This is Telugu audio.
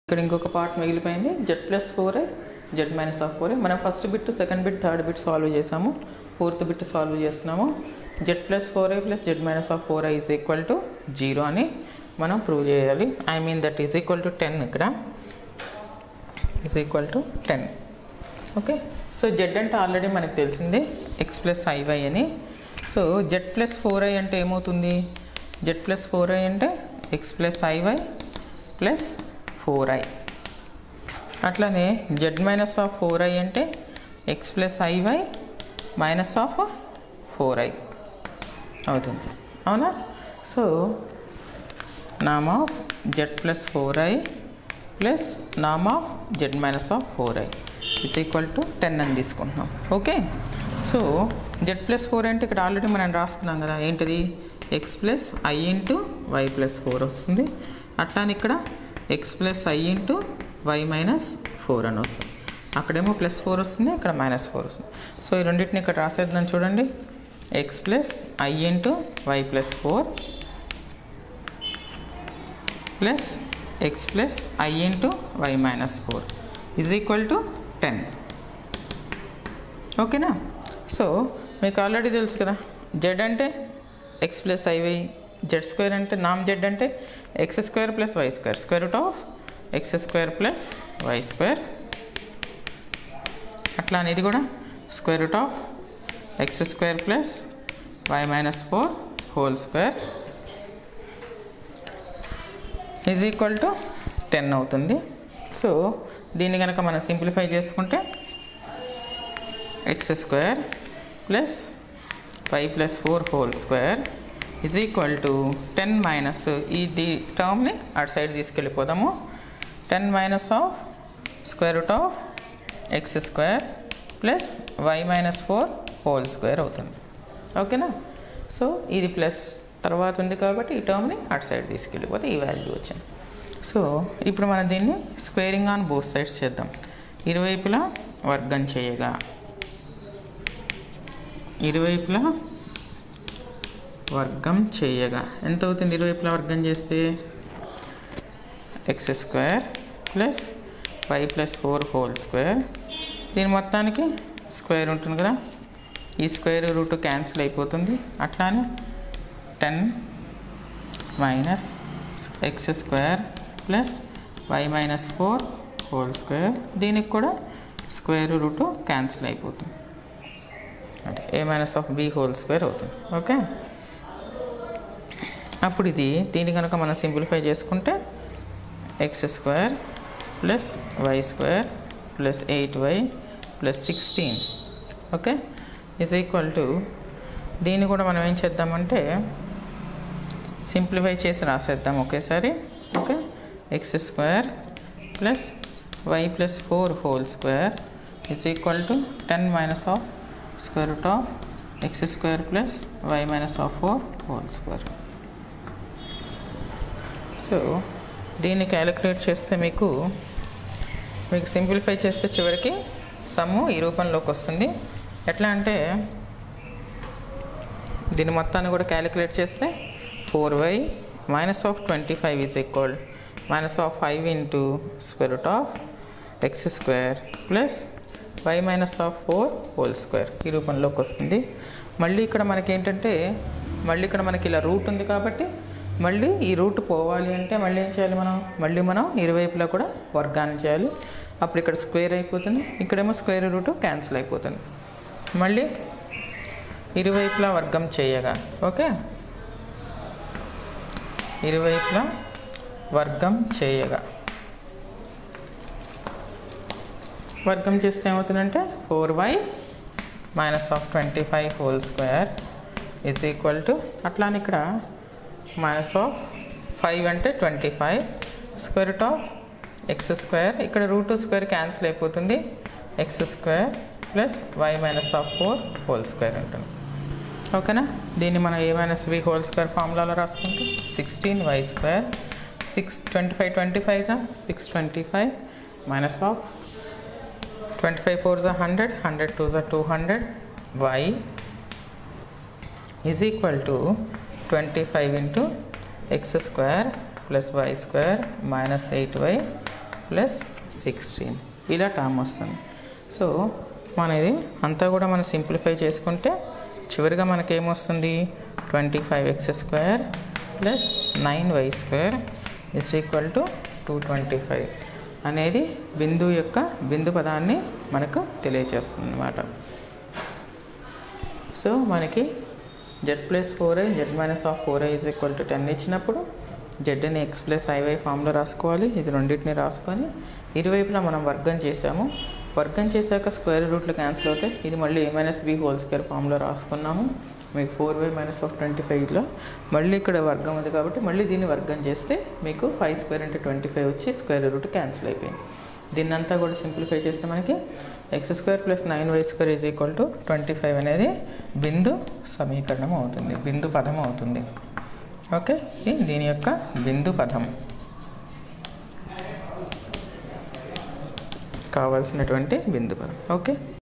ఇక్కడ ఇంకొక పార్ట్ మిగిలిపోయింది z plus four i z minus of four i మనం first bit second bit third bit solve చేసాము ఫోర్త్ బిట్ సాల్వ్ చేస్తున్నాము z plus four i plus z minus of four i is equal to zero అని మనం ప్రూవ్ చేయాలి I mean that is equal to ten ఇక్కడ is equal to ten okay so z అంటే ఆల్రెడీ మనకు తెలిసిందే ఎక్స్ ప్లస్ ఐవై అని so z plus four I అంటే ఏమవుతుంది జెడ్ ప్లస్ ఫోర్ ఐ అంటే x plus IY plus four I అట్లానే Z minus of four I అంటే x plus IY minus of four I అవుతుంది అవునా so NAM of Z plus four i plus NAM of Z minus of four I it's equal to ten అని తీసుకుంటున్నాం okay so z plus four అంటే ఇక్కడ ఆల్రెడీ మనం రాసుకున్నాం కదా ఏంటిది X plus i into y plus four వస్తుంది అట్లానే ఇక్కడ x plus i into y minus four అని వస్తుంది అక్కడేమో ప్లస్ ఫోర్ వస్తుంది ఇక్కడ మైనస్ ఫోర్ వస్తుంది సో ఈ రెండింటిని ఇక్కడ రాసేద్దాం చూడండి x plus i into y plus four plus x plus i into y minus four is equal to ten ఓకేనా సో మీకు ఆల్రెడీ తెలుసు కదా జెడ్ అంటే x plus i y z square అంటే నామ్ జెడ్ అంటే x square plus y square square root of x square plus y square అట్లా అని ఇది కూడా square root of x square plus y minus four whole square is equal to ten అవుతుంది సో దీన్ని కనుక మనం సింప్లిఫై చేసుకుంటే x square plus y plus four whole square is equal to ten minus ఈ ది టర్మ్ని అటు సైడ్ తీసుకెళ్ళిపోదాము ten minus of square root of x square plus y minus four whole square అవుతుంది ఓకేనా సో ఇది ప్లస్ తర్వాత ఉంది కాబట్టి ఈ టర్మ్ని అటు సైడ్ తీసుకెళ్ళిపోతే ఈ వాల్యూ వచ్చింది సో ఇప్పుడు మనం దీన్ని స్క్వేరింగ్ ఆన్ బోత్ సైడ్స్ చేద్దాం ఇరువైపులా వర్గం చేయగా ఇరువైపులా వర్గం చేయగా ఎంత అవుతుంది ఇరువైపులా వర్గం చేస్తే x square plus y plus four whole square దీని మొత్తానికి స్క్వేర్ ఉంటుంది కదా ఈ స్క్వేర్ రూట్ క్యాన్సిల్ అయిపోతుంది అట్లానే ten minus x square plus y minus four whole square దీనికి కూడా స్క్వేర్ రూట్ క్యాన్సిల్ అయిపోతుంది అంటే a minus of b whole square అవుతుంది ఓకే అప్పుడు ఇది దీన్ని కనుక మనం సింప్లిఫై చేసుకుంటే x square plus y square plus eight y plus sixteen okay is equal to దీన్ని కూడా మనం ఏం చేద్దామంటే సింప్లిఫై చేసి రాసేద్దాం ఒకేసారి okay x square plus y plus four whole square it's equal to ten minus of square root of x square plus y minus of four whole square so దీన్ని క్యాలిక్యులేట్ చేస్తే మీకు మీకు సింప్లిఫై చేస్తే చివరికి సమ్ము ఈ రూపంలోకి వస్తుంది ఎట్లా అంటే దీని మొత్తాన్ని కూడా క్యాలిక్యులేట్ చేస్తే four y minus of twenty five is equal minus of five into square root of x square plus y minus of four whole square ఈ రూపంలోకి వస్తుంది మళ్ళీ ఇక్కడ మనకి ఏంటంటే మళ్ళీ ఇక్కడ మనకి ఇలా రూట్ ఉంది కాబట్టి మళ్ళీ ఈ రూట్ పోవాలి అంటే మళ్ళీ ఏం చేయాలి మనం మళ్ళీ మనం ఇరువైపులా కూడా వర్గాన్ని చేయాలి అప్పుడు ఇక్కడ స్క్వేర్ అయిపోతుంది ఇక్కడేమో స్క్వేర్ రూట్ క్యాన్సిల్ అయిపోతుంది మళ్ళీ ఇరువైపులా వర్గం చేయగా ఓకే ఇరువైపులా వర్గం చేయగా వర్గం చేస్తే ఏమవుతుందంటే four y minus of twenty five whole square is equal to అట్లానే ఇక్కడ మైనస్ ఆఫ్ ఫైవ్ అంటే twenty five square root of x square ఇక్కడ రూట్ స్క్వేర్ క్యాన్సిల్ అయిపోతుంది x square plus y minus of four whole square ఉంటుంది ఓకేనా దీన్ని మనం a minus b whole square ఫార్ములాలో రాసుకుంటే sixteen y square six twenty five twenty five జా six twenty five minus of twenty five four జా హండ్రెడ్ హండ్రెడ్ టూ జా two hundred y is equal to twenty five into x square plus y square minus eight y plus sixteen ఇలా టర్మ్ వస్తుంది సో మనది అంతా కూడా మనం సింప్లిఫై చేసుకుంటే చివరిగా మనకేమొస్తుంది twenty five x square plus nine y square is equal to two twenty five అనేది బిందు యొక్క బిందు పదాన్ని మనకు తెలియజేస్తుంది అన్నమాట సో మనకి z plus four i z minus of four i is equal to ten ఇచ్చినప్పుడు జెడ్ని ఎక్స్ ప్లస్ ఐవై ఫామ్లో రాసుకోవాలి ఇది రెండింటిని రాసుకొని ఇరువైపులా మనం వర్గం చేసాము వర్గం చేశాక స్క్వేర్ రూట్లు క్యాన్సిల్ అవుతాయి ఇది మళ్ళీ a minus b whole square ఫామ్లో రాసుకున్నాము మీకు four y minus of twenty ఫైవ్లో మళ్ళీ ఇక్కడ వర్గం ఉంది కాబట్టి మళ్ళీ దీన్ని వర్గం చేస్తే మీకు five square into twenty five వచ్చి స్క్వేర్ రూట్ క్యాన్సిల్ అయిపోయింది దీన్ని అంతా కూడా సింప్లిఫై చేస్తే మనకి x square plus nine y square is equal to twenty five అనేది బిందు సమీకరణం అవుతుంది బిందు పదం అవుతుంది ఓకే ఇది దీని యొక్క బిందు పదం కావాల్సినటువంటి బిందు పదం ఓకే